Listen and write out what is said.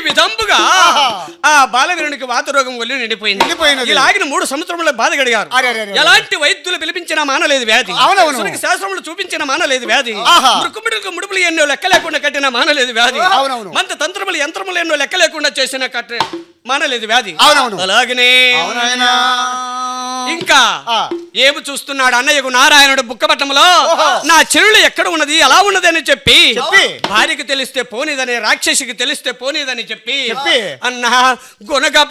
విధంబుగా ఆహా. ఆ బాలవీరునికి వాత రోగం ఒళ్ళు నిండిపోయింది నిండిపోయినది. ఇలాగిన మూడు సంవత్సరముల బాధ గడిగారు అరే, అరే, అరే. ఎలాంటి వైద్యులు పిలిపించినా మానలేదు వ్యాధి అవునవును. అసురునికి శాస్త్రములు చూపించిన మానలేదు వ్యాధి ఆహా. మృక్కుముడుకు ముడుపులు ఎన్నో లెక్క లేకుండా కట్టిన మానలేదు వ్యాధి అవునవును. మంత తంత్రములు యంత్రములు ఎన్నో లెక్క లేకుండా చేసిన కట్ట మానలేదు వ్యాధి అవునవును. అలాగనే అవునాయనా ఇంకా ఆ. ఏమి చూస్తున్నాడు అన్నయ్యకు నారాయణుడు బుక్కపట్నంలో ఓహో. నా చెరువులు ఎక్కడ ఉన్నది ఎలా ఉన్నది అని చెప్పి చెప్పి. భార్యకి తెలిస్తే పోనీదని రాక్షసికి తెలిస్తే పోనీదని చెప్పి చెప్పి. అన్న గునక